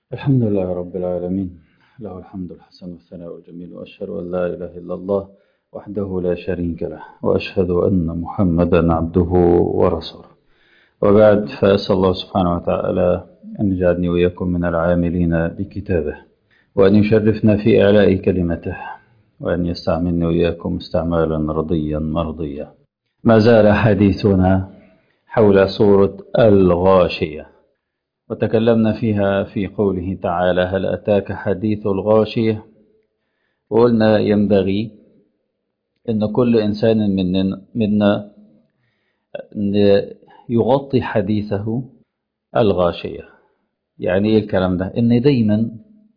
الحمد لله رب العالمين له الحمد الحسن والثناء الجميل وأشهد أن لا إله إلا الله وحده لا شريك له وأشهد أن محمدا عبده ورسوله وبعد فأسأل الله سبحانه وتعالى أن يجعلني وإياكم من العاملين بكتابه وأن يشرفنا في إعلاء كلمته وأن يستعملني وإياكم استعمالا رضيا مرضيا ما زال حديثنا حول سورة الغاشية وتكلمنا فيها في قوله تعالى هل أتاك حديث الغاشية وقلنا ينبغي أن كل إنسان منا, منا يغطي حديثه الغاشية يعني إيه الكلام ده إن دايما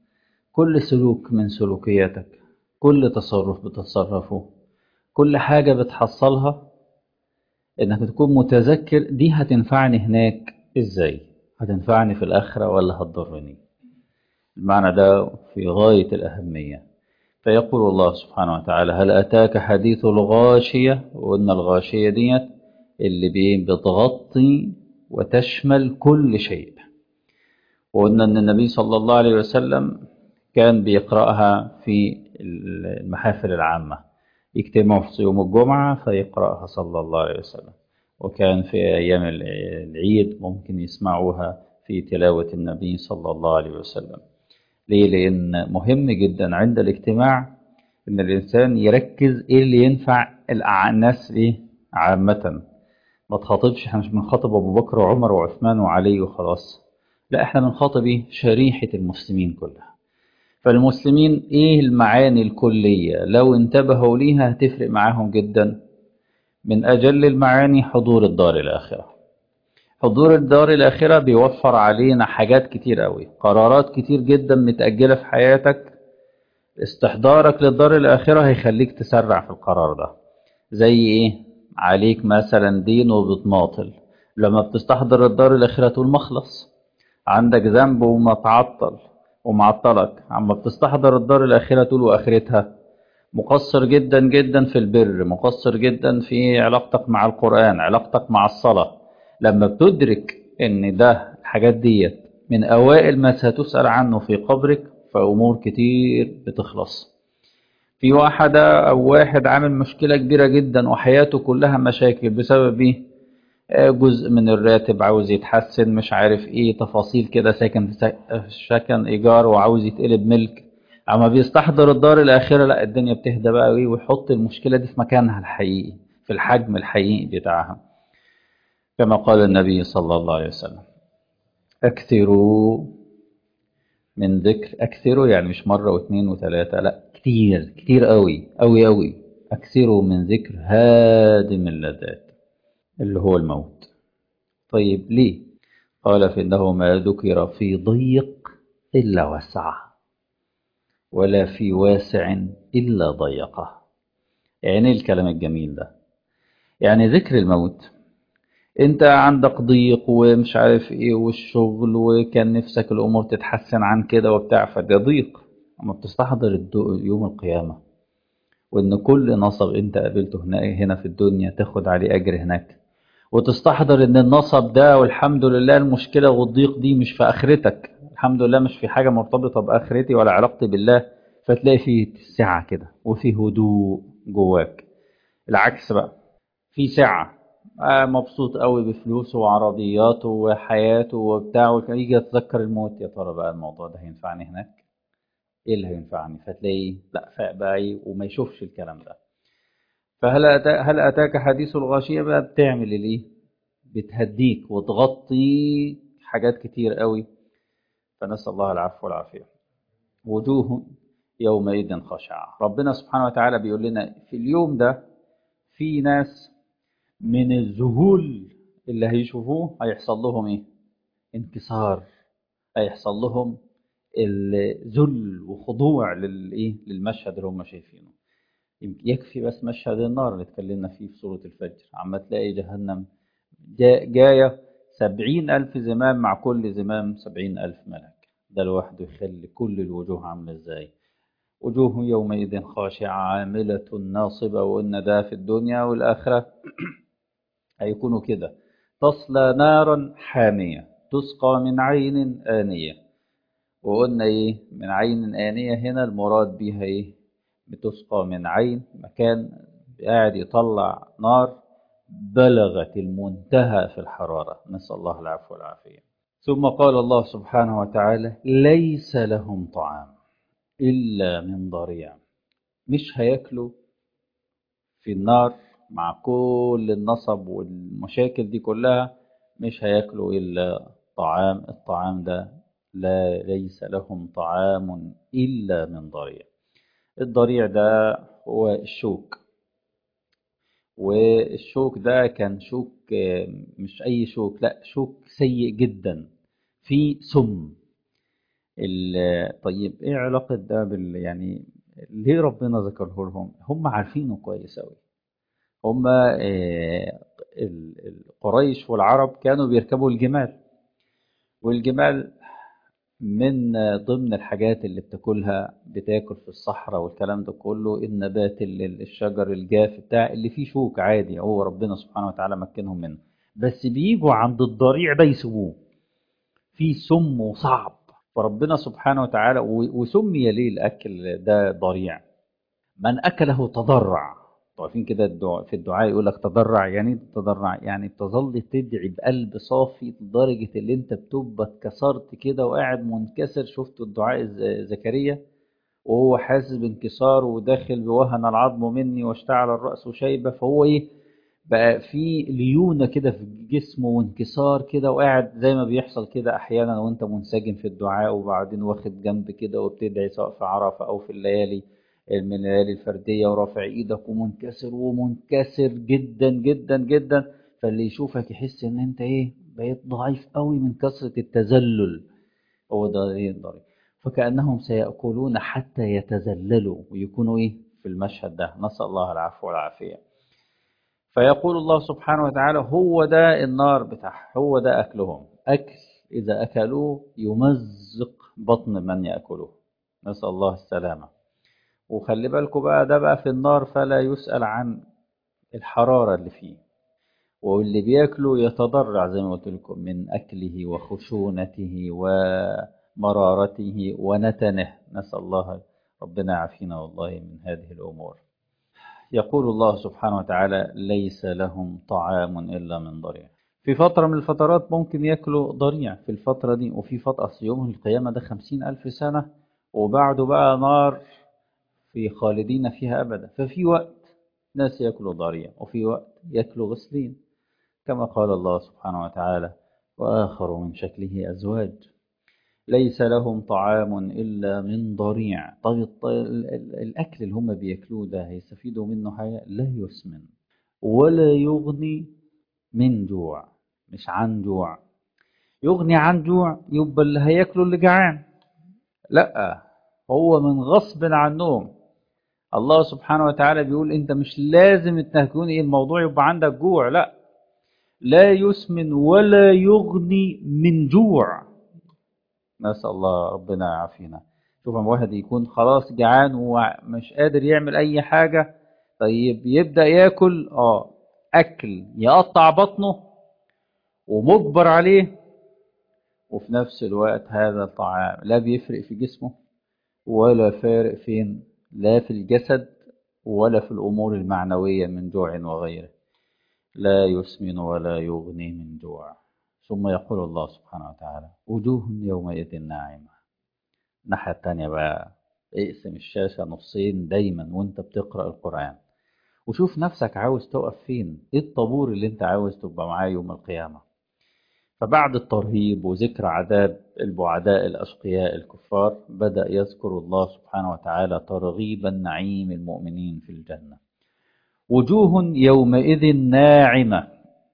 كل سلوك من سلوكياتك كل تصرف بتتصرفه كل حاجة بتحصلها إنك تكون متذكر دي هتنفعني هناك إزاي هتنفعني في الآخرة ولا هتضرني المعنى ده في غاية الأهمية فيقول الله سبحانه وتعالى هل أتاك حديث الغاشية وإن الغاشية ديت اللي بتغطي وتشمل كل شيء وقلنا أن النبي صلى الله عليه وسلم كان بيقرأها في المحافل العامة يجتمعوا في يوم الجمعة فيقرأها صلى الله عليه وسلم وكان في أيام العيد ممكن يسمعوها في تلاوة النبي صلى الله عليه وسلم ليه؟ لأن مهم جدا عند الاجتماع أن الإنسان يركز إيه اللي ينفع الناس إيه عامة ما تخاطبش احنا مش بنخاطب أبو بكر وعمر وعثمان وعلي وخلاص لا احنا بنخاطب إيه شريحة المسلمين كلها فالمسلمين إيه المعاني الكلية لو انتبهوا ليها هتفرق معاهم جدا من أجل المعاني حضور الدار الآخرة حضور الدار الآخرة بيوفر علينا حاجات كتير قوي قرارات كتير جدا متأجلة في حياتك استحضارك للدار الآخرة هيخليك تسرع في القرار ده زي إيه عليك مثلا دين وبتماطل لما بتستحضر الدار الآخرة تقول مخلص عندك ذنب ومتعطل ومعطلك عما بتستحضر الدار الآخرة تقول وآخرتها مقصر جدا جدا في البر مقصر جدا في علاقتك مع القرآن علاقتك مع الصلاة لما بتدرك ان ده الحاجات ديت من أوائل ما ستسأل عنه في قبرك فأمور كتير بتخلص في واحدة أو واحد عامل مشكلة كبيرة جدا وحياته كلها مشاكل بسبب ايه جزء من الراتب عاوز يتحسن مش عارف ايه تفاصيل كده ساكن سكن ايجار وعاوز يتقلب ملك اما بيستحضر الدار الاخره لا الدنيا بتهدى بقى قوي ويحط المشكله دي في مكانها الحقيقي في الحجم الحقيقي بتاعها كما قال النبي صلى الله عليه وسلم اكثروا من ذكر اكثروا يعني مش مره واثنين وثلاثه لا كتير كتير قوي قوي قوي اكثروا من ذكر هادم اللذات اللي هو الموت طيب ليه قال فانه ما ذكر في ضيق الا وسعه ولا في واسع إلا ضيقه يعني الكلام الجميل ده يعني ذكر الموت انت عندك ضيق ومش عارف ايه والشغل وكان نفسك الامور تتحسن عن كده وبتاع فده ضيق اما بتستحضر يوم القيامة وان كل نصب انت قابلته هنا, هنا في الدنيا تاخد عليه اجر هناك وتستحضر ان النصب ده والحمد لله المشكلة والضيق دي مش في اخرتك الحمد لله مش في حاجة مرتبطة بآخرتي ولا علاقتي بالله فتلاقي فيه سعة كده وفي هدوء جواك العكس بقى في سعة آه مبسوط قوي بفلوسه وعربياته وحياته وبتاعه يجي يتذكر الموت يا ترى بقى الموضوع ده هينفعني هناك ايه اللي هينفعني فتلاقيه لا فاق بقى وما يشوفش الكلام ده فهل أتا هل اتاك حديث الغاشيه بقى بتعمل الايه بتهديك وتغطي حاجات كتير قوي فنسأل الله العفو والعافية وجوه يومئذ خاشعة ربنا سبحانه وتعالى بيقول لنا في اليوم ده في ناس من الذهول اللي هيشوفوه هيحصل لهم ايه انكسار هيحصل لهم الذل وخضوع للايه للمشهد اللي هم شايفينه يكفي بس مشهد النار اللي اتكلمنا فيه في سورة الفجر عما تلاقي جهنم جاية سبعين ألف زمام مع كل زمام سبعين ألف ملك ده لوحده يخلي كل الوجوه عاملة ازاي وجوه يومئذ خاشعة عاملة ناصبة وإن ده في الدنيا والآخرة هيكونوا كده تصلى نارا حامية تسقى من عين آنية وقلنا ايه من عين آنية هنا المراد بيها ايه بتسقى من عين مكان قاعد يطلع نار بلغت المنتهى في الحرارة نسأل الله العفو والعافية ثم قال الله سبحانه وتعالى ليس لهم طعام إلا من ضريع مش هياكلوا في النار مع كل النصب والمشاكل دي كلها مش هياكلوا إلا طعام الطعام ده لا ليس لهم طعام إلا من ضريع الضريع ده هو الشوك والشوك ده كان شوك مش أي شوك لا شوك سيء جدا في سم طيب ايه علاقة ده بال يعني ليه ربنا ذكره لهم هم عارفينه كويس أوي هم قريش والعرب كانوا بيركبوا الجمال والجمال من ضمن الحاجات اللي بتاكلها بتاكل في الصحراء والكلام ده كله النبات الشجر الجاف بتاع اللي فيه شوك عادي هو ربنا سبحانه وتعالى مكنهم منه بس بيجوا عند الضريع ده يسيبوه فيه سم وصعب فربنا سبحانه وتعالى وسمي ليه الاكل ده ضريع من اكله تضرع عارفين كده الدعاء في الدعاء يقول لك تضرع يعني تضرع يعني تظل تدعي بقلب صافي لدرجة اللي انت بتبقى اتكسرت كده وقاعد منكسر شفت الدعاء زكريا وهو حاسس بانكسار وداخل بوهن العظم مني واشتعل الرأس شيبة فهو ايه بقى في ليونة كده في جسمه وانكسار كده وقاعد زي ما بيحصل كده احيانا وانت منسجم في الدعاء وبعدين واخد جنب كده وبتدعي سواء في عرفة او في الليالي من الليالي الفردية ورافع ايدك ومنكسر ومنكسر جدا جدا جدا فاللي يشوفك يحس ان انت ايه بقيت ضعيف قوي من كثرة التذلل هو ده ايه الضريب فكأنهم سيأكلون حتى يتذللوا ويكونوا ايه في المشهد ده نسأل الله العفو والعافية فيقول الله سبحانه وتعالى هو ده النار بتاعه هو ده أكلهم أكل إذا أكلوه يمزق بطن من يأكله نسأل الله السلامة وخلي بالكم بقى ده بقى في النار فلا يسأل عن الحرارة اللي فيه واللي بياكله يتضرع زي ما قلت لكم من أكله وخشونته ومرارته ونتنه نسأل الله ربنا يعافينا والله من هذه الأمور يقول الله سبحانه وتعالى ليس لهم طعام إلا من ضريع في فترة من الفترات ممكن يأكلوا ضريع في الفترة دي وفي فترة أصل يوم القيامة ده خمسين ألف سنة وبعده بقى نار في خالدين فيها أبدا ففي وقت ناس يأكلوا ضريع وفي وقت يأكلوا غسلين كما قال الله سبحانه وتعالى وآخر من شكله أزواج ليس لهم طعام إلا من ضريع طيب الأكل اللي هم بيأكلوه ده هيستفيدوا منه حاجة لا يسمن ولا يغني من جوع مش عن جوع يغني عن جوع يبقى اللي هياكله اللي جعان لا هو من غصب عنهم الله سبحانه وتعالى بيقول انت مش لازم تكون ايه الموضوع يبقى عندك جوع لا لا يسمن ولا يغني من جوع نسأل الله ربنا يعافينا شوف لما واحد يكون خلاص جعان ومش قادر يعمل اي حاجة طيب يبدأ ياكل اه اكل يقطع بطنه ومجبر عليه وفي نفس الوقت هذا الطعام لا بيفرق في جسمه ولا فارق فين لا في الجسد ولا في الأمور المعنوية من جوع وغيره لا يسمن ولا يغني من جوع ثم يقول الله سبحانه وتعالى وجوه يومئذ ناعمة الناحية التانية بقى اقسم الشاشة نصين دايما وانت بتقرأ القرآن وشوف نفسك عاوز تقف فين ايه الطابور اللي انت عاوز تبقى معاه يوم القيامة فبعد الترهيب وذكر عذاب البعداء الأشقياء الكفار بدأ يذكر الله سبحانه وتعالى ترغيب النعيم المؤمنين في الجنة وجوه يومئذ ناعمة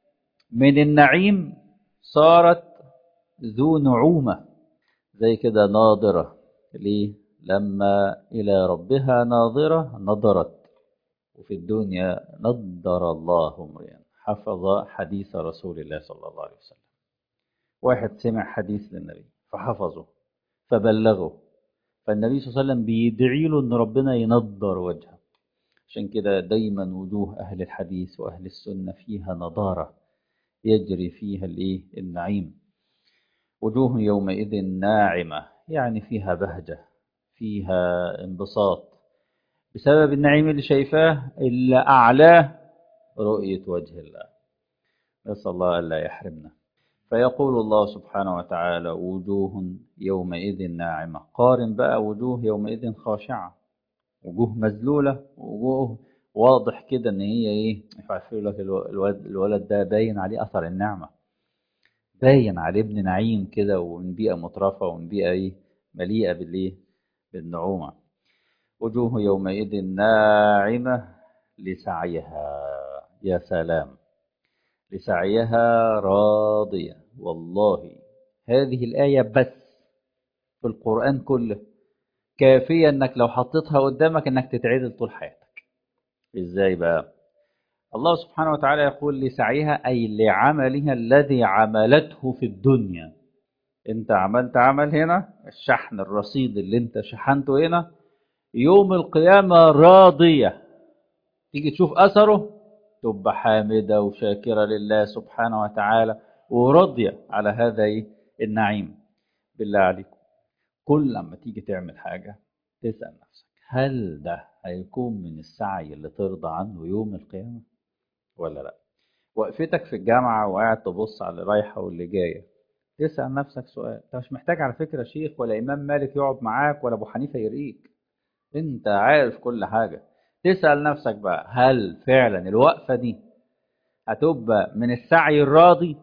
من النعيم صارت ذو نعومة زي كده ناظرة ليه؟ لما إلى ربها ناظرة نظرت وفي الدنيا نضر الله امرئا حفظ حديث رسول الله صلى الله عليه وسلم واحد سمع حديث للنبي فحفظه فبلغه فالنبي صلى الله عليه وسلم بيدعي له ان ربنا ينضر وجهه عشان كده دايما وجوه اهل الحديث واهل السنه فيها نضاره يجري فيها الايه النعيم وجوه يومئذ ناعمه يعني فيها بهجة فيها انبساط بسبب النعيم اللي شايفاه اللي أعلاه رؤية وجه الله نسأل الله ألا يحرمنا فيقول الله سبحانه وتعالى وجوه يومئذ ناعمة قارن بقى وجوه يومئذ خاشعة وجوه مذلولة وجوه واضح كده ان هي ايه يقول لك الولد, الولد ده باين عليه اثر النعمة باين عليه ابن نعيم كده ومن بيئة مترفة ومن بيئة ايه مليئة بالايه بالنعومة وجوه يومئذ ناعمة لسعيها يا سلام لسعيها راضية والله هذه الآية بس في القرآن كله كافية انك لو حطيتها قدامك انك تتعدل طول حياتك ازاي بقى الله سبحانه وتعالى يقول لسعيها أي لعملها الذي عملته في الدنيا انت عملت عمل هنا الشحن الرصيد اللي انت شحنته هنا يوم القيامة راضية تيجي تشوف أثره تبقى حامدة وشاكرة لله سبحانه وتعالى وراضية على هذا النعيم بالله عليكم كل لما تيجي تعمل حاجة تسأل نفسك هل ده هيكون من السعي اللي ترضى عنه يوم القيامة ولا لا وقفتك في الجامعة وقاعد تبص على اللي رايحة واللي جاية تسأل نفسك سؤال انت مش محتاج على فكرة شيخ ولا إمام مالك يقعد معاك ولا أبو حنيفة يرقيك انت عارف كل حاجة تسأل نفسك بقى هل فعلا الوقفة دي هتبقى من السعي الراضي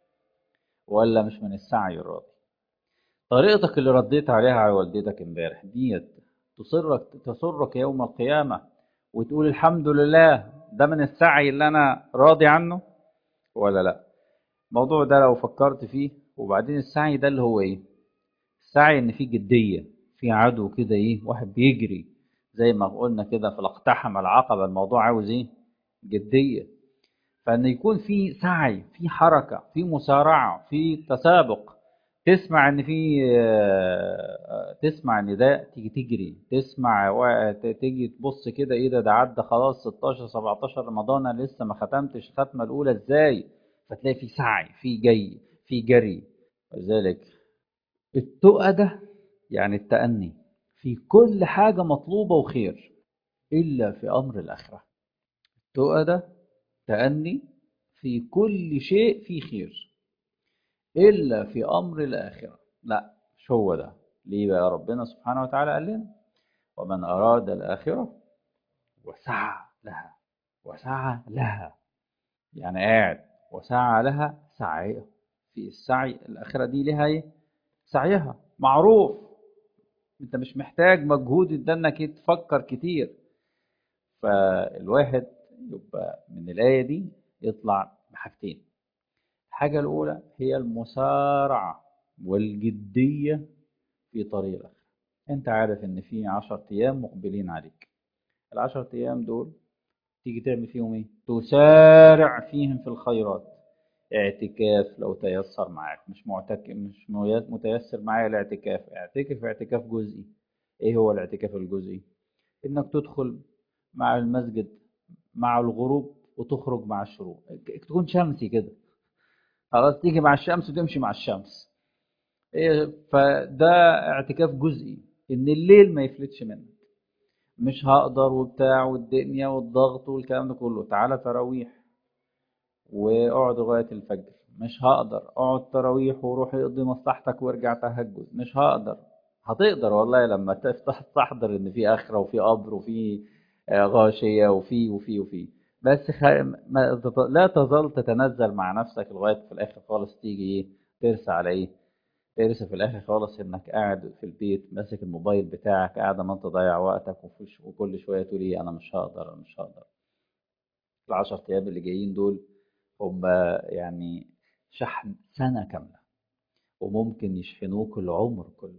ولا مش من السعي الراضي طريقتك اللي رديت عليها على والدتك امبارح ديت تصرك تسرك يوم القيامة وتقول الحمد لله ده من السعي اللي أنا راضي عنه ولا لا الموضوع ده لو فكرت فيه وبعدين السعي ده اللي هو ايه السعي ان فيه جدية في عدو كده ايه واحد بيجري زي ما قلنا كده في الاقتحم العقبة الموضوع عاوز ايه جدية فان يكون في سعي في حركة في مسارعة في تسابق تسمع ان في تسمع ان ده تيجي تجري تسمع تيجي تبص كده ايه ده ده عدى خلاص 16 17 رمضان انا لسه ما ختمتش الختمه الاولى ازاي فتلاقي في سعي في جاي في جري ولذلك التقى ده يعني التأني في كل حاجة مطلوبة وخير إلا في أمر الآخرة التقى ده تأني في كل شيء في خير إلا في أمر الآخرة لا مش هو ده ليه بقى ربنا سبحانه وتعالى قال لنا ومن أراد الآخرة وسعى لها وسعى لها يعني قاعد وسعى لها سعيه في السعي الآخرة دي لها ايه سعيها معروف انت مش محتاج مجهود انك تفكر كتير فالواحد يبقى من الآية دي يطلع بحاجتين الحاجة الأولى هي المسارعة والجدية في طريق الآخرة أنت عارف إن في عشر أيام مقبلين عليك العشر أيام دول تيجي تعمل فيهم إيه؟ تسارع فيهم في الخيرات اعتكاف لو تيسر معاك مش معتك مش متيسر معايا الاعتكاف اعتكف اعتكاف جزئي ايه هو الاعتكاف الجزئي انك تدخل مع المسجد مع الغروب وتخرج مع الشروق تكون شمسي كده خلاص تيجي مع الشمس وتمشي مع الشمس إيه فده اعتكاف جزئي ان الليل ما يفلتش منك مش هقدر وبتاع والدنيا والضغط والكلام ده كله تعالى تراويح واقعد لغايه الفجر مش هقدر اقعد تراويح وروح اقضي مصلحتك وارجع تهجد مش هقدر هتقدر والله لما تفتح تحضر ان في اخره وفي قبر وفي غاشيه وفي وفي وفي بس خ... ما... لا تظل تتنزل مع نفسك لغايه في الاخر خالص تيجي ايه ترسى على ايه ترسى في الاخر خالص انك قاعد في البيت ماسك الموبايل بتاعك قاعد ما انت تضيع وقتك وكل شويه تقول ايه انا مش هقدر انا مش هقدر العشر ايام اللي جايين دول هم يعني شحن سنة كاملة وممكن يشحنوك العمر كله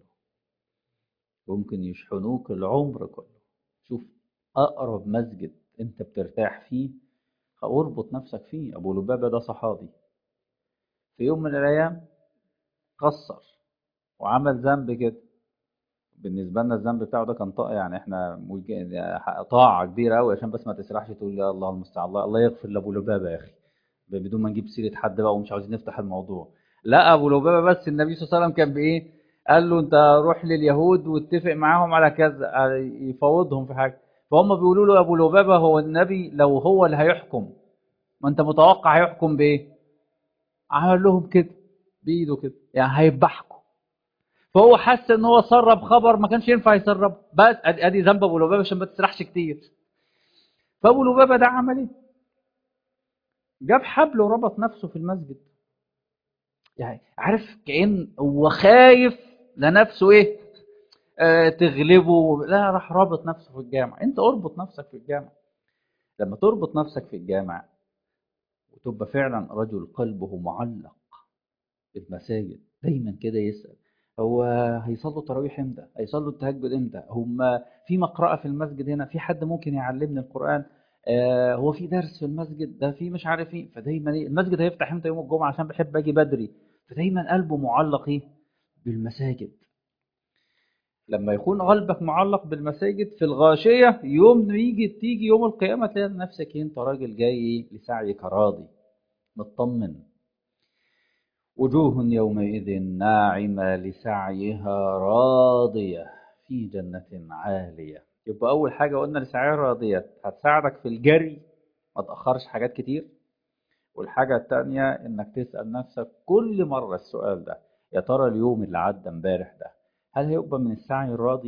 ممكن يشحنوك العمر كله شوف أقرب مسجد أنت بترتاح فيه اربط نفسك فيه أبو لبابة ده صحابي في يوم من الأيام قصر وعمل ذنب كده بالنسبة لنا الذنب بتاعه ده كان طاعة يعني احنا طاعة كبيرة قوي عشان بس ما تسرحش تقول يا الله المستعان الله الله يغفر لأبو لبابة يا أخي بدون ما نجيب سيرة حد بقى ومش عاوزين نفتح الموضوع لا أبو لبابة بس النبي صلى الله عليه وسلم كان بإيه قال له انت روح لليهود واتفق معاهم على كذا يفوضهم في حاجه فهم بيقولوا له ابو لبابه هو النبي لو هو اللي هيحكم ما انت متوقع هيحكم بايه عمل لهم كده بايده كده يعني هيذبحكم فهو حس ان هو سرب خبر ما كانش ينفع يسربه بس ادي ادي ذنب ابو لبابه عشان ما تسرحش كتير فابو لبابه ده عمل ايه جاب حبل وربط نفسه في المسجد يعني عارف كأن هو خايف لنفسه ايه آه تغلبه لا راح رابط نفسه في الجامع انت اربط نفسك في الجامع لما تربط نفسك في الجامع وتبقى فعلا رجل قلبه معلق بالمساجد دايما كده يسأل هو هيصلوا التراويح امتى هيصلوا التهجد امتى هم في مقرأة في المسجد هنا في حد ممكن يعلمني القرآن آه هو في درس في المسجد ده في مش عارف ايه فدايما ايه المسجد هيفتح امتى يوم الجمعه عشان بحب اجي بدري فدايما قلبه معلق ايه بالمساجد لما يكون قلبك معلق بالمساجد في الغاشيه يوم يجي تيجي يوم القيامه تلاقي نفسك انت راجل جاي لسعيك راضي مطمن وجوه يومئذ ناعمه لسعيها راضيه في جنه عاليه يبقى أول حاجة قلنا السعير راضية هتساعدك في الجري ما تأخرش حاجات كتير والحاجة التانية إنك تسأل نفسك كل مرة السؤال ده يا ترى اليوم اللي عدى امبارح ده هل هيبقى من السعي الراضي؟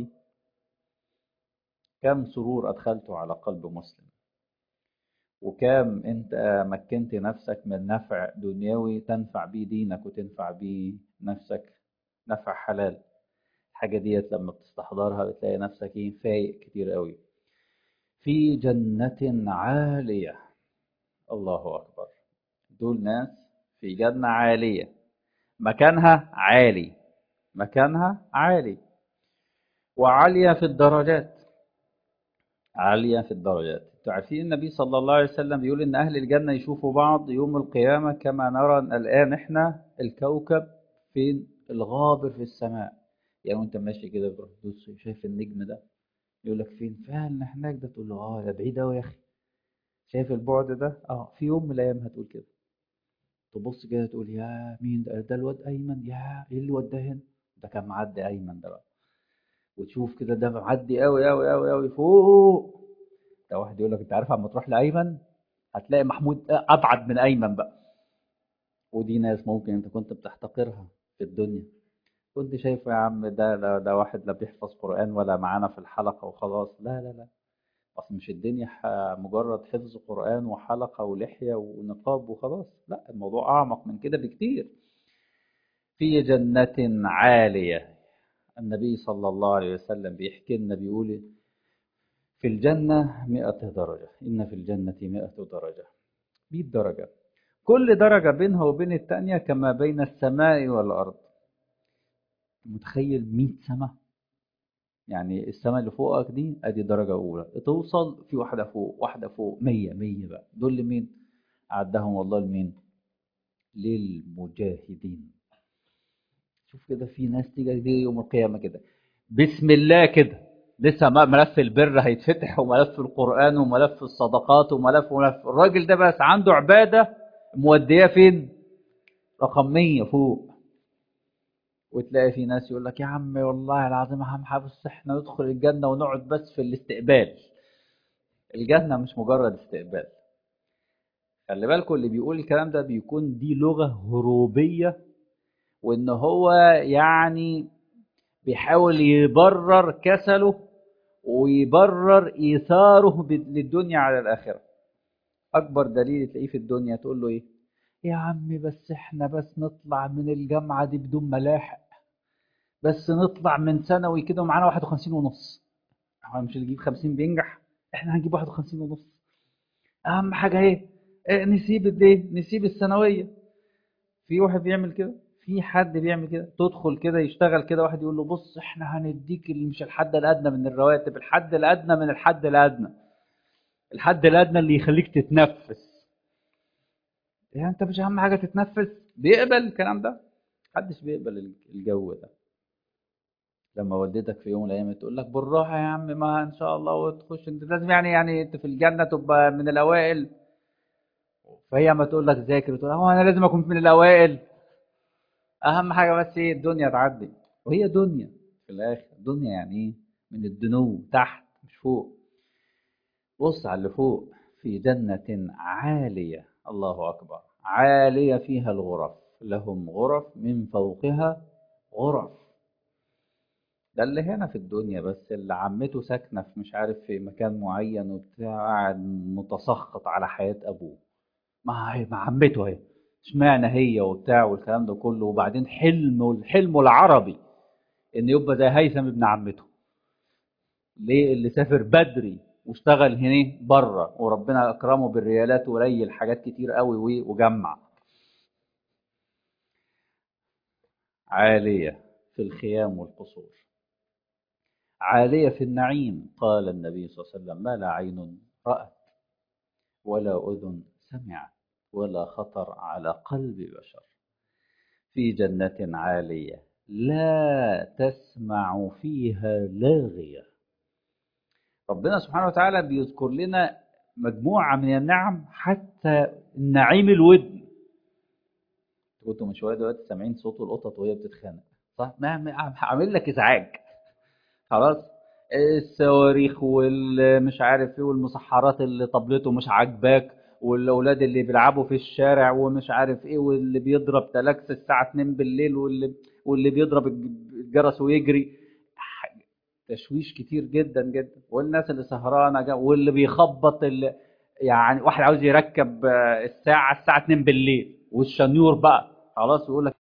كم سرور أدخلته على قلب مسلم وكم أنت مكنت نفسك من نفع دنيوي تنفع بيه دينك وتنفع بيه نفسك نفع حلال الحاجة ديت لما بتستحضرها بتلاقي نفسك ايه فايق كتير قوي في جنة عالية الله أكبر دول ناس في جنة عالية مكانها عالي مكانها عالي وعالية في الدرجات عالية في الدرجات تعرفين النبي صلى الله عليه وسلم بيقول إن أهل الجنة يشوفوا بعض يوم القيامة كما نرى الآن إحنا الكوكب في الغابر في السماء يعني وانت ماشي كده بتروح تبص شايف النجم ده يقول لك فين فعلا هناك ده تقول له اه ده بعيد قوي يا اخي شايف البعد ده اه في يوم من الايام هتقول كده تبص كده تقول يا مين ده ده الواد ايمن يا ايه الواد ده هنا ده كان معدي ايمن ده بقى وتشوف كده ده معدي قوي قوي قوي قوي فوق ده واحد يقول لك انت عارف اما تروح لايمن هتلاقي محمود ابعد من ايمن بقى ودي ناس ممكن انت كنت بتحتقرها في الدنيا كنت شايفه يا عم ده ده, ده واحد لا بيحفظ قرآن ولا معانا في الحلقة وخلاص لا لا لا أصل مش الدنيا مجرد حفظ قرآن وحلقة ولحية ونقاب وخلاص لا الموضوع أعمق من كده بكتير في جنة عالية النبي صلى الله عليه وسلم بيحكي لنا بيقول في الجنة مئة درجة إن في الجنة مئة درجة مئة درجة كل درجة بينها وبين التانية كما بين السماء والأرض متخيل 100 سما يعني السما اللي فوقك دي ادي درجه اولى توصل في واحده فوق واحده فوق 100 100 بقى دول لمين عدهم والله لمين للمجاهدين شوف كده في ناس تيجي دي يوم القيامه كده بسم الله كده لسه ملف البر هيتفتح وملف القران وملف الصدقات وملف وملف الراجل ده بس عنده عباده موديه فين رقم 100 فوق وتلاقي في ناس يقول لك يا عم والله العظيم اهم حاجه بس احنا ندخل الجنه ونقعد بس في الاستقبال الجنه مش مجرد استقبال خلي بالكم اللي بيقول الكلام ده بيكون دي لغه هروبيه وان هو يعني بيحاول يبرر كسله ويبرر ايثاره للدنيا على الاخره اكبر دليل تلاقيه في الدنيا تقول له ايه يا عمي بس احنا بس نطلع من الجامعة دي بدون ملاحق بس نطلع من ثانوي كده ومعانا 51 ونص احنا مش اللي يجيب 50 بينجح احنا هنجيب 51 ونص اهم حاجة ايه, ايه نسيب الايه نسيب الثانوية في واحد بيعمل كده في حد بيعمل كده تدخل كده يشتغل كده واحد يقول له بص احنا هنديك اللي مش الحد الادنى من الرواتب الحد الادنى من الحد الادنى الحد الادنى اللي يخليك تتنفس يعني انت مش اهم حاجه تتنفس بيقبل الكلام ده محدش بيقبل الجو ده لما والدتك في يوم من الايام تقول لك بالراحه يا عم ما ان شاء الله وتخش انت لازم يعني يعني انت في الجنه تبقى من الاوائل فهي ما تقول لك ذاكر تقول هو انا لازم اكون من الاوائل اهم حاجه بس ايه الدنيا تعدي وهي دنيا في الاخر دنيا يعني ايه من الدنو تحت مش فوق بص على اللي فوق في جنة عالية الله أكبر عالية فيها الغرف لهم غرف من فوقها غرف ده اللي هنا في الدنيا بس اللي عمته ساكنة في مش عارف في مكان معين وبتاع قاعد متسخط على حياة أبوه ما هي ما عمته اهي اشمعنى هي وبتاع والكلام ده كله وبعدين حلم الحلم العربي ان يبقى زي هيثم ابن عمته ليه اللي سافر بدري واشتغل هنا بره وربنا اكرمه بالريالات وريل حاجات كتير قوي وجمع عاليه في الخيام والقصور عاليه في النعيم قال النبي صلى الله عليه وسلم ما لا عين رات ولا اذن سمعت ولا خطر على قلب بشر في جنه عاليه لا تسمع فيها لاغيه ربنا سبحانه وتعالى بيذكر لنا مجموعة من النعم حتى النعيم الودن كنتوا من شوية دلوقتي سامعين صوت القطط وهي بتتخانق صح؟ ما عامل لك إزعاج خلاص الصواريخ والمش عارف ايه والمسحرات اللي طبلته مش عاجباك والاولاد اللي بيلعبوا في الشارع ومش عارف ايه واللي بيضرب تلاكس الساعه 2 بالليل واللي واللي بيضرب الجرس ويجري تشويش كتير جدا جدا والناس اللي سهرانه واللي بيخبط اللي يعني واحد عاوز يركب الساعه الساعه 2 بالليل والشنيور بقى خلاص يقول لك